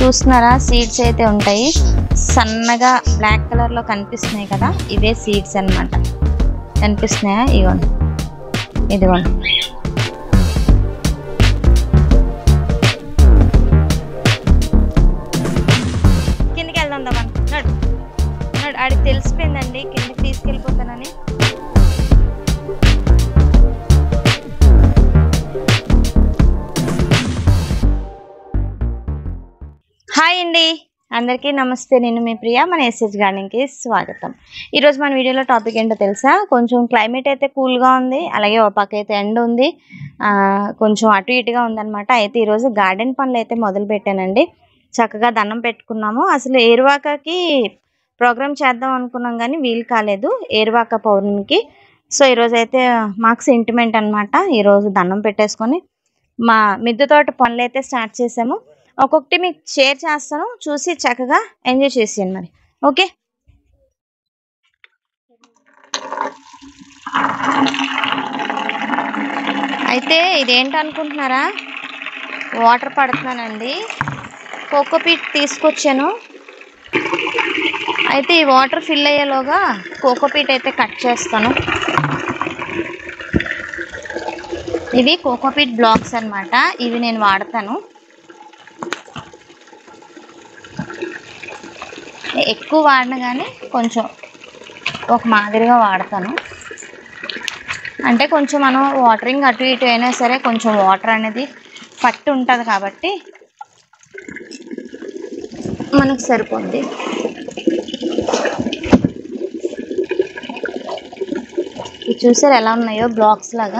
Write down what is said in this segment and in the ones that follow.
చూస్తున్నారా సీడ్స్ అయితే ఉంటాయి సన్నగా బ్లాక్ కలర్ లో కనిపిస్తున్నాయి కదా ఇవే సీడ్స్ అన్నమాట కనిపిస్తున్నాయా ఇగోండి ఇదిగోండి కిందికి వెళ్దాం దమన్ నడు నడు ఆడికి తెలిసిపోయిందండి కిందికి తీసుకెళ్ళిపోతానని హాయ్ అండి అందరికీ నమస్తే నేను మీ ప్రియ మన ఎస్ఎస్ గార్డెన్కి స్వాగతం ఈరోజు మన వీడియోలో టాపిక్ ఏంటో తెలుసా కొంచెం క్లైమేట్ అయితే కూల్గా ఉంది అలాగే ఒక పక్క అయితే ఎండ ఉంది ఆ, కొంచెం అటు ఇటుగా ఉందన్నమాట అయితే ఈరోజు గార్డెన్ పనులు అయితే మొదలు పెట్టానండి చక్కగా దండం పెట్టుకున్నాము అసలు ఏరువాకకి ప్రోగ్రామ్ చేద్దాం అనుకున్నాం కానీ వీలు కాలేదు ఏరువాక పౌర్ణమికి సో ఈరోజు అయితే మాకు సెంటిమెంట్ అనమాట ఈరోజు దండం పెట్టేసుకొని మా మిద్దె తోట పనులు అయితే స్టార్ట్ చేసాము ఒక్కొక్కటి మీకు షేర్ చేస్తాను చూసి చక్కగా ఎంజాయ్ చేసేయండి మరి ఓకే అయితే ఇదేంటి అనుకుంటున్నారా వాటర్ పడుతున్నానండి కోకోపీట్ తీసుకొచ్చాను అయితే ఈ వాటర్ ఫిల్ అయ్యేలోగా కోకోపీట్ అయితే కట్ చేస్తాను ఇవి కోకోపీట్ బ్లాక్స్ అన్నమాట ఇవి నేను వాడతాను ఎక్కువ వాడిన కానీ కొంచెం ఒక మాదిరిగా వాడతాను అంటే కొంచెం మనం వాటరింగ్ అటు ఇటు అయినా సరే కొంచెం వాటర్ అనేది పట్టి ఉంటుంది కాబట్టి మనకు సరిపోద్ది ఇవి చూసారు ఎలా ఉన్నాయో బ్లాక్స్ లాగా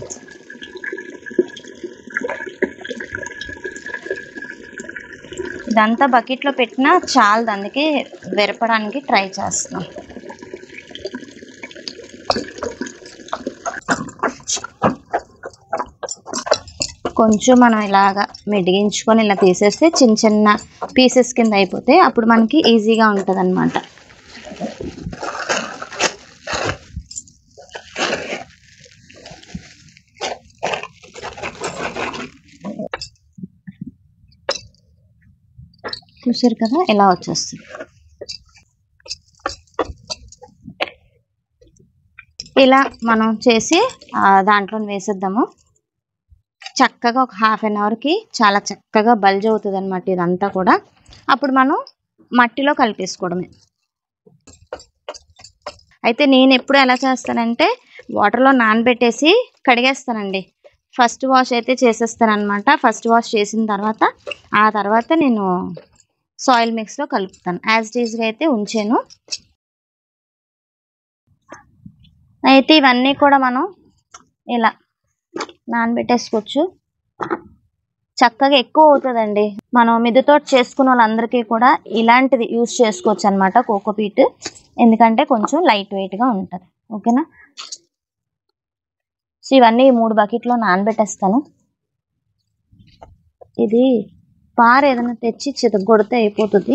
ఇదంతా బకెట్లో పెట్టినా చాలదు అందుకే విరపడానికి ట్రై చేస్తున్నాం కొంచెం మనం ఇలాగా మెడిగించుకొని ఇలా తీసేస్తే చిన్న చిన్న పీసెస్ కింద అయిపోతే అప్పుడు మనకి ఈజీగా ఉంటుంది అనమాట చూసారు కదా ఇలా వచ్చేస్తుంది ఇలా మనం చేసి ఆ, దాంట్లో వేసేద్దాము చక్కగా ఒక హాఫ్ అన్ అవర్కి చాలా చక్కగా బల్జ్ అవుతుంది అనమాట ఇదంతా కూడా అప్పుడు మనం మట్టిలో కలిపేసుకోవడమే అయితే నేను ఎప్పుడు ఎలా చేస్తానంటే వాటర్లో నానబెట్టేసి కడిగేస్తానండి ఫస్ట్ వాష్ అయితే చేసేస్తాను అనమాట ఫస్ట్ వాష్ చేసిన తర్వాత ఆ తర్వాత నేను సాయిల్ మిక్స్లో కలుపుతాను యాజ్ టీజ్గా అయితే ఉంచాను అయితే ఇవన్నీ కూడా మనం ఇలా నానబెట్టేసుకోవచ్చు చక్కగా ఎక్కువ అవుతుందండి మనం మిద్దెతో చేసుకున్న వాళ్ళందరికీ కూడా ఇలాంటిది యూస్ చేసుకోవచ్చు అనమాట కోకోపీట్ ఎందుకంటే కొంచెం లైట్ వెయిట్గా ఉంటుంది ఓకేనా సో ఇవన్నీ ఈ మూడు బకెట్లో నానబెట్టేస్తాను ఇది పార ఏదైనా తెచ్చి చితగొడితే అయిపోతుంది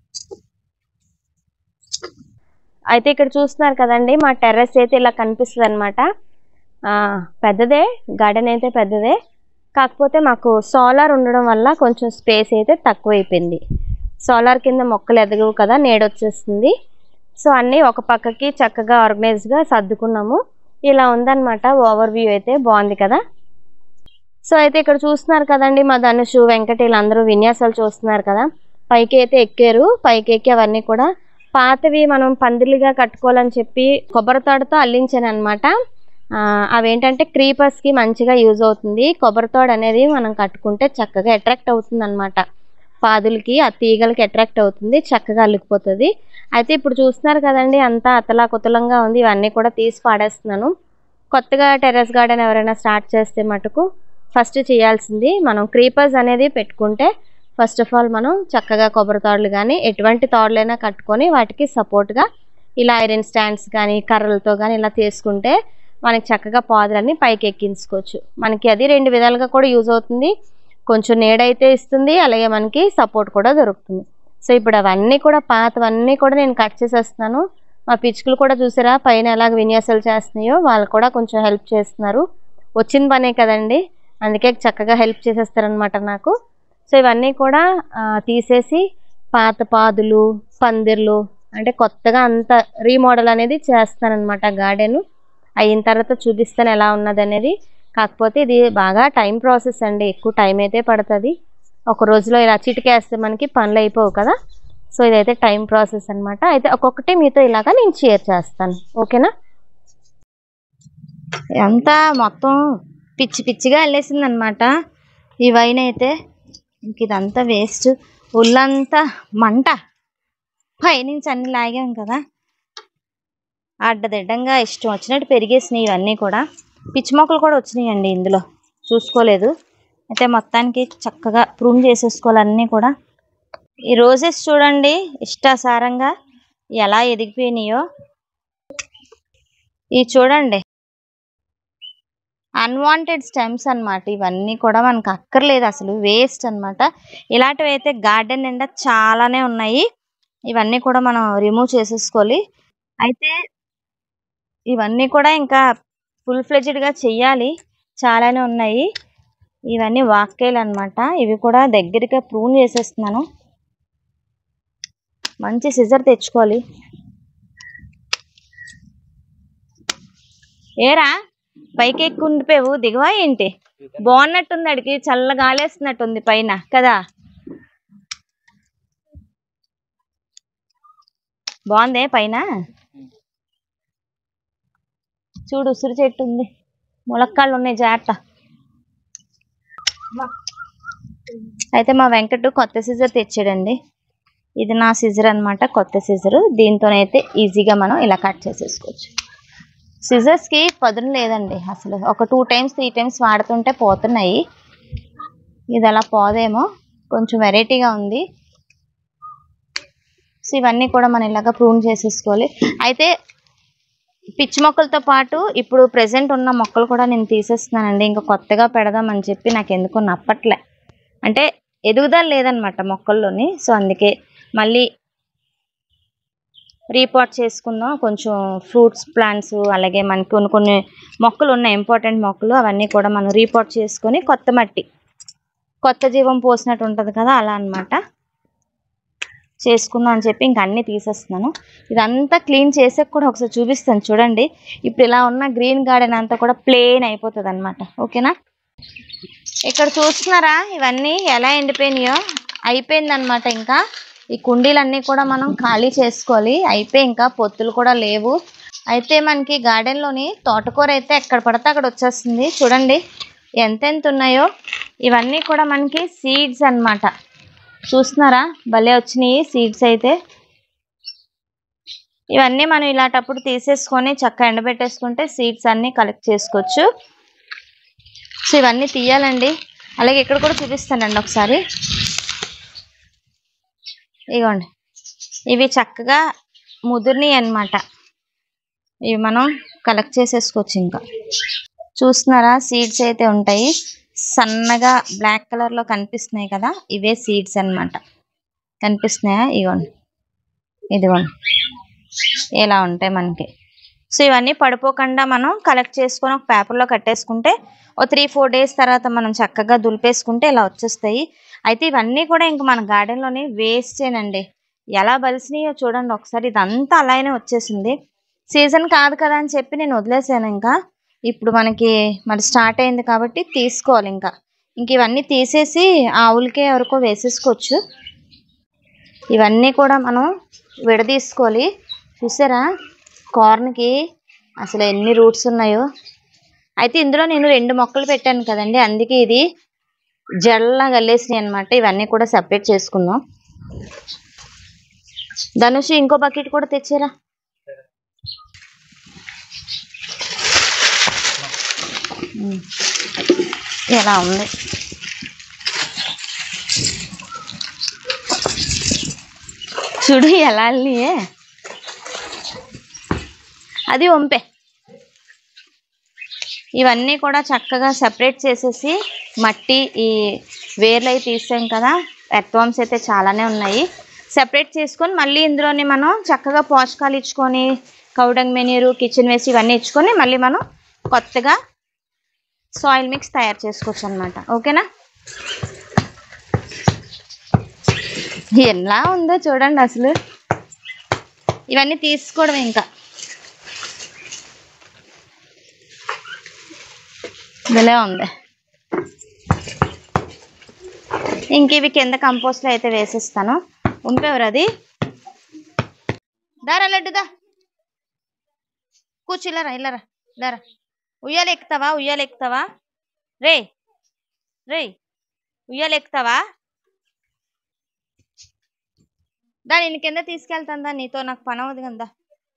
అయితే ఇక్కడ చూస్తున్నారు కదండి మా టెర్రస్ అయితే ఇలా కనిపిస్తుంది అనమాట పెద్దదే గార్డెన్ అయితే పెద్దదే కాకపోతే మాకు సోలార్ ఉండడం వల్ల కొంచెం స్పేస్ అయితే తక్కువ అయిపోయింది సోలార్ కింద మొక్కలు ఎదగవు కదా నీడొచ్చేస్తుంది సో అన్నీ ఒక పక్కకి చక్కగా ఆర్గనైజ్గా సర్దుకున్నాము ఇలా ఉందన్నమాట ఓవర్ వ్యూ అయితే బాగుంది కదా సో అయితే ఇక్కడ చూస్తున్నారు కదండి మా ధనుషు వెంకట వీళ్ళందరూ విన్యాసాలు చూస్తున్నారు కదా పైకి అయితే ఎక్కారు పైకి ఎక్కి అవన్నీ కూడా పాతవి మనం పందిరిగా కట్టుకోవాలని చెప్పి కొబ్బరి తాడుతో అల్లించాను అనమాట అవేంటంటే క్రీపర్స్కి మంచిగా యూజ్ అవుతుంది కొబ్బరి తోడు అనేది మనం కట్టుకుంటే చక్కగా అట్రాక్ట్ అవుతుంది అనమాట పాదులకి ఆ తీగలకి అట్రాక్ట్ అవుతుంది చక్కగా అల్లుకుపోతుంది అయితే ఇప్పుడు చూస్తున్నారు కదండి అంతా అతలాకుతలంగా ఉంది ఇవన్నీ కూడా తీసి పాడేస్తున్నాను కొత్తగా టెర్రస్ గార్డెన్ ఎవరైనా స్టార్ట్ చేస్తే మటుకు ఫస్ట్ చేయాల్సింది మనం క్రీపర్స్ అనేది పెట్టుకుంటే ఫస్ట్ ఆఫ్ ఆల్ మనం చక్కగా కొబ్బరి తాడులు కానీ ఎటువంటి తాడులైనా కట్టుకొని వాటికి సపోర్ట్గా ఇలా ఐరన్ స్టాండ్స్ కానీ కర్రలతో కానీ ఇలా తీసుకుంటే మనకి చక్కగా పాదులన్నీ పైకి ఎక్కించుకోవచ్చు మనకి అది రెండు విధాలుగా కూడా యూజ్ అవుతుంది కొంచెం నీడైతే ఇస్తుంది అలాగే మనకి సపోర్ట్ కూడా దొరుకుతుంది సో ఇప్పుడు అవన్నీ కూడా పాతవన్నీ కూడా నేను కట్ చేసేస్తున్నాను మా పిచ్చుకలు కూడా చూసారా పైన ఎలాగ విన్యాసాలు చేస్తున్నాయో వాళ్ళు కూడా కొంచెం హెల్ప్ చేస్తున్నారు వచ్చిన పనే కదండి అందుకే చక్కగా హెల్ప్ చేసేస్తారనమాట నాకు సో ఇవన్నీ కూడా ఆ, తీసేసి పాత పాదులు పందిర్లు అంటే కొత్తగా అంత రీమోడల్ అనేది చేస్తానన్నమాట గార్డెన్ అయిన తర్వాత చూపిస్తాను ఎలా ఉన్నది అనేది కాకపోతే ఇది బాగా టైం ప్రాసెస్ అండి ఎక్కువ టైం అయితే పడుతుంది ఒక రోజులో ఇలా చిటికేస్తే మనకి పనులు అయిపోవు కదా సో ఇదైతే టైం ప్రాసెస్ అన్నమాట అయితే ఒక్కొక్కటి మీతో ఇలాగా నేను షేర్ చేస్తాను ఓకేనా అంతా మొత్తం పిచ్చి పిచ్చిగా వెళ్ళేసింది అనమాట ఈ వైన్ అయితే ఇంక ఇదంతా వేస్ట్ ఒళ్ళంతా మంట పైనుంచి అన్ని లాగాం కదా అడ్డదిడ్డంగా ఇష్టం వచ్చినట్టు పెరిగేసినాయి ఇవన్నీ కూడా పిచ్చి మొక్కలు కూడా వచ్చినాయండి ఇందులో చూసుకోలేదు అయితే మొత్తానికి చక్కగా ప్రూన్ చేసేసుకోవాలి అన్నీ కూడా ఈ రోజెస్ చూడండి ఇష్టాసారంగా ఎలా ఎదిగిపోయినాయో ఇవి చూడండి అన్వాంటెడ్ స్టెమ్స్ అన్నమాట ఇవన్నీ కూడా మనకు అక్కర్లేదు అసలు వేస్ట్ అన్నమాట ఇలాంటివి అయితే గార్డెన్ నిండా చాలానే ఉన్నాయి ఇవన్నీ కూడా మనం రిమూవ్ చేసేసుకోవాలి అయితే ఇవన్నీ కూడా ఇంకా ఫుల్ గా చెయ్యాలి చాలానే ఉన్నాయి ఇవన్నీ వాక్కేలు అన్నమాట ఇవి కూడా దగ్గరగా ప్రూన్ చేసేస్తున్నాను మంచి సిజర్ తెచ్చుకోవాలి ఏరా పైకి ఎక్కు ఉండిపోయావు దిగవా ఏంటి బాగున్నట్టుంది అడిగి చల్ల గాలేస్తున్నట్టుంది పైన కదా బాగుందే పైన చూడు ఉసిరి చెట్టు ఉంది ములక్కాళ్ళు ఉన్నాయి జాగ్రత్త అయితే మా వెంకట్ కొత్త సిజర్ తెచ్చాడండి ఇది నా సిజర్ అన్నమాట కొత్త సిజర్ దీంతోనైతే ఈజీగా మనం ఇలా కట్ చేసేసుకోవచ్చు సిజర్స్ కి పదును లేదండి అసలు ఒక టూ టైమ్స్ త్రీ టైమ్స్ వాడుతుంటే పోతున్నాయి ఇది అలా పోదేమో కొంచెం వెరైటీగా ఉంది సో ఇవన్నీ కూడా మనం ఇలాగా ప్రూన్ చేసేసుకోవాలి అయితే పిచ్చి మొక్కలతో పాటు ఇప్పుడు ప్రెసెంట్ ఉన్న మొక్కలు కూడా నేను తీసేస్తున్నానండి ఇంకా కొత్తగా పెడదామని చెప్పి నాకు ఎందుకో నప్పట్లే అంటే ఎదుగుదల లేదనమాట మొక్కల్లోని సో అందుకే మళ్ళీ రీపాట్ చేసుకుందాం కొంచెం ఫ్రూట్స్ ప్లాంట్స్ అలాగే మనకి కొన్ని కొన్ని మొక్కలు ఉన్నాయి ఇంపార్టెంట్ మొక్కలు అవన్నీ కూడా మనం రీపాట్ చేసుకొని కొత్త మట్టి కొత్త జీవం పోసినట్టు ఉంటుంది కదా అలా అన్నమాట చేసుకుందాం అని చెప్పి ఇంక అన్నీ తీసేస్తున్నాను ఇదంతా క్లీన్ చేసాక కూడా ఒకసారి చూపిస్తాను చూడండి ఇప్పుడు ఇలా ఉన్న గ్రీన్ గార్డెన్ అంతా కూడా ప్లేన్ అయిపోతుంది అనమాట ఓకేనా ఇక్కడ చూస్తున్నారా ఇవన్నీ ఎలా ఎండిపోయినాయో అయిపోయిందనమాట ఇంకా ఈ కుండీలన్నీ కూడా మనం ఖాళీ చేసుకోవాలి అయిపోయి ఇంకా పొత్తులు కూడా లేవు అయితే మనకి గార్డెన్లోని తోటకూర అయితే ఎక్కడ పడితే అక్కడ వచ్చేస్తుంది చూడండి ఎంతెంత ఉన్నాయో ఇవన్నీ కూడా మనకి సీడ్స్ అన్నమాట చూస్తున్నారా భలే వచ్చినాయి సీడ్స్ అయితే ఇవన్నీ మనం ఇలాంటప్పుడు తీసేసుకొని చక్కగా ఎండబెట్టేసుకుంటే సీడ్స్ అన్నీ కలెక్ట్ చేసుకోవచ్చు సో ఇవన్నీ తీయాలండి అలాగే ఇక్కడ కూడా చూపిస్తానండి ఒకసారి ఇగోండి ఇవి చక్కగా ముదిరినాయి అన్నమాట ఇవి మనం కలెక్ట్ చేసేసుకోవచ్చు ఇంకా చూస్తున్నారా సీడ్స్ అయితే ఉంటాయి సన్నగా బ్లాక్ కలర్ లో కనిపిస్తున్నాయి కదా ఇవే సీడ్స్ అన్నమాట కనిపిస్తున్నాయా ఇగోండి ఇదిగోండి ఇలా ఉంటాయి మనకి సో ఇవన్నీ పడిపోకుండా మనం కలెక్ట్ చేసుకొని ఒక పేపర్లో కట్టేసుకుంటే ఓ త్రీ ఫోర్ డేస్ తర్వాత మనం చక్కగా దులిపేసుకుంటే ఇలా వచ్చేస్తాయి అయితే ఇవన్నీ కూడా ఇంక మన గార్డెన్లోని వేస్టేనండి ఎలా బలిసినాయో చూడండి ఒకసారి ఇదంతా అలానే వచ్చేసింది సీజన్ కాదు కదా అని చెప్పి నేను వదిలేసాను ఇంకా ఇప్పుడు మనకి మరి స్టార్ట్ అయింది కాబట్టి తీసుకోవాలి ఇంకా ఇంక ఇవన్నీ తీసేసి ఆవులకే ఎవరికో వేసేసుకోవచ్చు ఇవన్నీ కూడా మనం విడదీసుకోవాలి చూసారా కార్న్కి అసలు ఎన్ని రూట్స్ ఉన్నాయో అయితే ఇందులో నేను రెండు మొక్కలు పెట్టాను కదండి అందుకే ఇది జల్లా గల్లేసినాయి అనమాట ఇవన్నీ కూడా సెపరేట్ చేసుకుందాం ధనుష్ ఇంకో బకెట్ కూడా తెచ్చారా ఉమ్. ఎలా ఉంది చూడు ఎలా అల్లియే అది వంపే ఇవన్నీ కూడా చక్కగా సెపరేట్ చేసేసి మట్టి ఈ వేర్లు అవి తీసాం కదా ఎర్త్వామ్స్ అయితే చాలానే ఉన్నాయి సెపరేట్ చేసుకొని మళ్ళీ ఇందులోని మనం చక్కగా పోషకాలు ఇచ్చుకొని కౌడంగ్ మెనీరు కిచెన్ వేస్ట్ ఇవన్నీ ఇచ్చుకొని మళ్ళీ మనం కొత్తగా సాయిల్ మిక్స్ తయారు చేసుకోవచ్చు అనమాట ఓకేనా ఎలా ఉందో చూడండి అసలు ఇవన్నీ తీసుకోవడం ఇంకా ఇదిలే ఉంది ఇంక ఇవి కింద కంపోస్ట్లో అయితే వేసిస్తాను ఉంపేవరు అది దారా లడ్డుదా కూర్చో ఇలారా ఇలారా దారా ఉయ్యాలు ఎక్కుతావా ఉయ్యాలు ఎక్కుతావా రే రే ఉయ్యాలు ఎక్కుతావా దా నేను కింద తీసుకెళ్తాను దా నీతో నాకు పని అవ్వదు కదా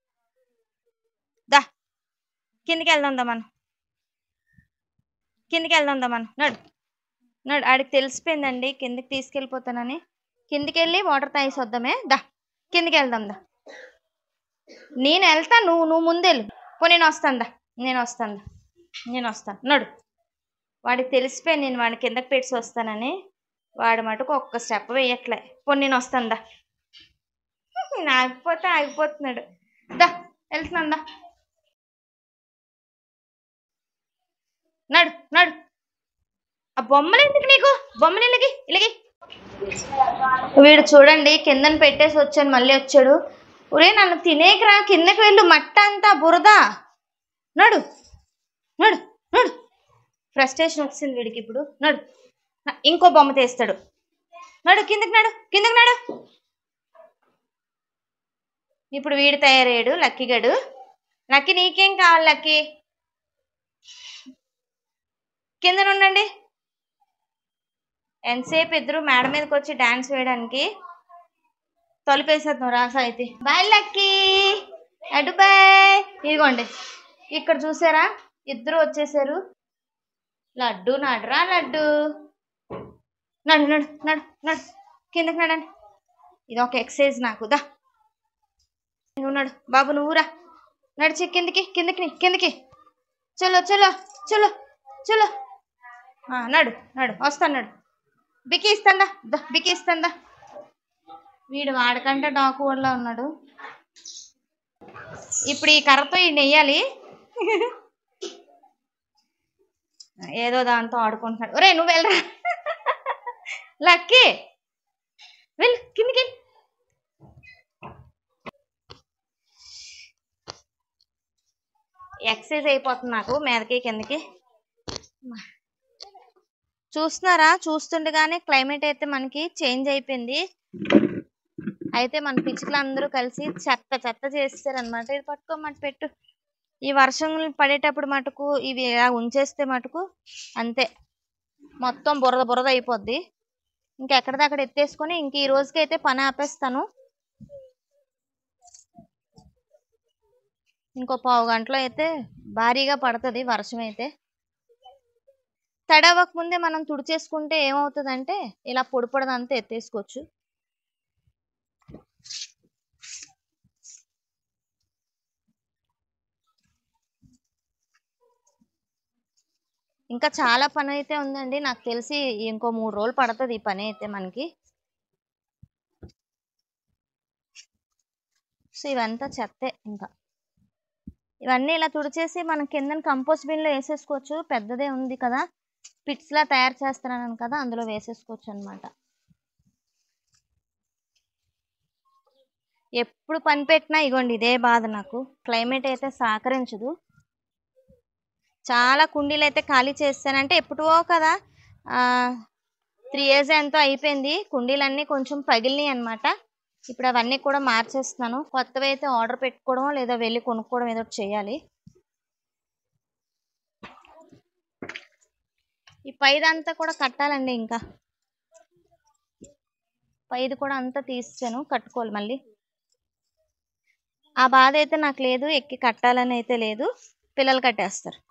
దా కిందికి వెళ్దాం దా మనం కిందికి వెళ్దాం దా మనం నడు నడు ఆడికి తెలిసిపోయిందండి కిందికి తీసుకెళ్ళిపోతానని కిందికి వెళ్ళి వాటర్ తాగేసి వద్దామే దా కిందికి వెళ్దాం దా నేను వెళ్తా నువ్వు నువ్వు ముందెళ్ళు పో నేను వస్తాను దా నేను వస్తాను దా నేను వస్తాను నడు వాడికి తెలిసిపోయింది నేను వాడిని కిందకి పెట్టి వస్తానని వాడి మటుకు ఒక్క స్టెప్ వేయట్లే పో నేను వస్తాను దా నేను ఆగిపోతే ఆగిపోతున్నాడు దా వెళ్తున్నాను దా నడు నడు ఆ బొమ్మలు ఎందుకు నీకు బొమ్మలు ఇలాగి ఇలాగి వీడు చూడండి కిందన పెట్టేసి వచ్చాను మళ్ళీ వచ్చాడు ఒరే నన్ను తినేకిరా కిందకి వెళ్ళు మట్ట అంతా బురద నడు నడు నడు ఫ్రస్ట్రేషన్ వచ్చింది వీడికి ఇప్పుడు నడు న- ఇంకో బొమ్మ తీస్తాడు నడు కిందకి నడు కిందకి నడు ఇప్పుడు వీడు తయారయ్యాడు లక్కీ గడు లక్కీ నీకేం కావాలి లక్కీ కింద ఉండండి ఎంతసేపు ఇద్దరు మేడ మీదకి వచ్చి డాన్స్ వేయడానికి తొలిపేసేద్దాం రాసా అయితే బాయ్ లక్కీ అటు బాయ్ ఇదిగోండి ఇక్కడ చూసారా ఇద్దరు వచ్చేసారు లడ్డు నడురా లడ్డు నడు నడు నడు నడు కిందకి నడండి ఇది ఒక ఎక్సర్సైజ్ నాకు దా నువ్వు నడు బాబు నువ్వురా నడిచి కిందకి కిందకి కిందకి చలో చలో చలో చలో ఆ, నడు నడు వస్తాను నడు బికి ఇస్తాందా దా బికి ఇస్తాందా వీడు వాడకంటే డాకు వాళ్ళ ఉన్నాడు ఇప్పుడు ఈ కర్రతో ఈ నెయ్యాలి ఏదో దాంతో ఆడుకుంటున్నాడు ఒరే నువ్వు వెళ్ళరా లక్కీ వెళ్ళు కిందికి వెళ్ళు. ఎక్సర్సైజ్ అయిపోతుంది నాకు మీదకి కిందకి చూస్తున్నారా చూస్తుండగానే క్లైమేట్ అయితే మనకి చేంజ్ అయిపోయింది అయితే మన పిచ్చుకలు అందరూ కలిసి చెత్త చెత్త చేస్తారనమాట ఇది పట్టుకోమని పెట్టు ఈ వర్షం పడేటప్పుడు మటుకు ఇవి ఇలా ఉంచేస్తే మటుకు అంతే మొత్తం బురద బురద అయిపోద్ది ఇంకెక్కడిదక్కడ ఎత్తేసుకొని ఇంక ఈ రోజుకి అయితే పని ఆపేస్తాను ఇంకో పావు గంటలో అయితే భారీగా పడుతుంది వర్షం అయితే తడవక ముందే మనం తుడిచేసుకుంటే ఏమవుతుందంటే ఇలా పొడి పొడదంతా ఎత్తేసుకోవచ్చు ఇంకా చాలా పని అయితే ఉందండి నాకు తెలిసి ఇంకో మూడు రోజులు పడుతుంది ఈ పని అయితే మనకి సో ఇవంతా చెత్తే ఇంకా ఇవన్నీ ఇలా తుడిచేసి మనం కింద కంపోస్ట్ బిన్లో వేసేసుకోవచ్చు పెద్దదే ఉంది కదా పిట్స్ లా తయారు చేస్తున్నాను కదా అందులో వేసేసుకోవచ్చు అనమాట ఎప్పుడు పని పెట్టినా ఇగోండి ఇదే బాధ నాకు క్లైమేట్ అయితే సహకరించదు చాలా కుండీలు అయితే ఖాళీ చేస్తానంటే ఎప్పుడో కదా త్రీ ఇయర్స్ ఎంతో అయిపోయింది కుండీలన్నీ కొంచెం పగిలినాయి అనమాట ఇప్పుడు అవన్నీ కూడా మార్చేస్తున్నాను కొత్తవి అయితే ఆర్డర్ పెట్టుకోవడం లేదా వెళ్ళి కొనుక్కోవడం ఏదో ఒకటి చేయాలి ఈ పైదంతా కూడా కట్టాలండి ఇంకా పైది కూడా అంతా తీసాను కట్టుకోవాలి మళ్ళీ ఆ బాధ అయితే నాకు లేదు ఎక్కి కట్టాలని అయితే లేదు పిల్లలు కట్టేస్తారు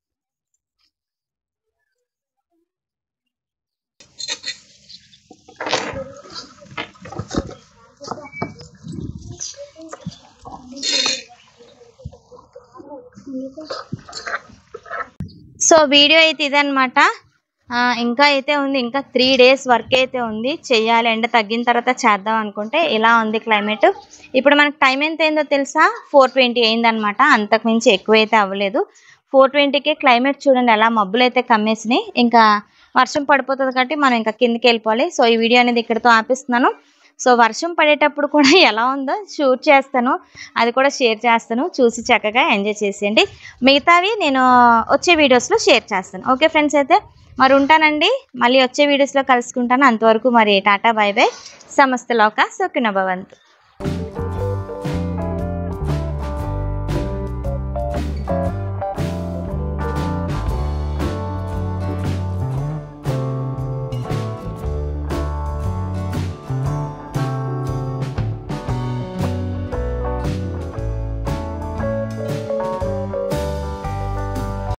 సో వీడియో అయితే ఇదనమాట ఇంకా అయితే ఉంది ఇంకా త్రీ డేస్ వర్క్ అయితే ఉంది చెయ్యాలి ఎండ తగ్గిన తర్వాత చేద్దాం అనుకుంటే ఇలా ఉంది క్లైమేట్ ఇప్పుడు మనకు టైం ఎంత అయిందో తెలుసా ఫోర్ ట్వంటీ అయిందనమాట అంతకు మించి ఎక్కువ అయితే అవ్వలేదు ఫోర్ ట్వంటీకే క్లైమేట్ చూడండి ఎలా మబ్బులు అయితే కమ్మేసినాయి ఇంకా వర్షం పడిపోతుంది కాబట్టి మనం ఇంకా కిందకి వెళ్ళిపోవాలి సో ఈ వీడియో అనేది ఇక్కడితో ఆపిస్తున్నాను సో వర్షం పడేటప్పుడు కూడా ఎలా ఉందో షూట్ చేస్తాను అది కూడా షేర్ చేస్తాను చూసి చక్కగా ఎంజాయ్ చేసేయండి మిగతావి నేను వచ్చే వీడియోస్లో షేర్ చేస్తాను ఓకే ఫ్రెండ్స్ అయితే మరి ఉంటానండి మళ్ళీ వచ్చే వీడియోస్లో కలుసుకుంటాను అంతవరకు మరి టాటా బై బై సమస్త లోక సుఖిన భవంతు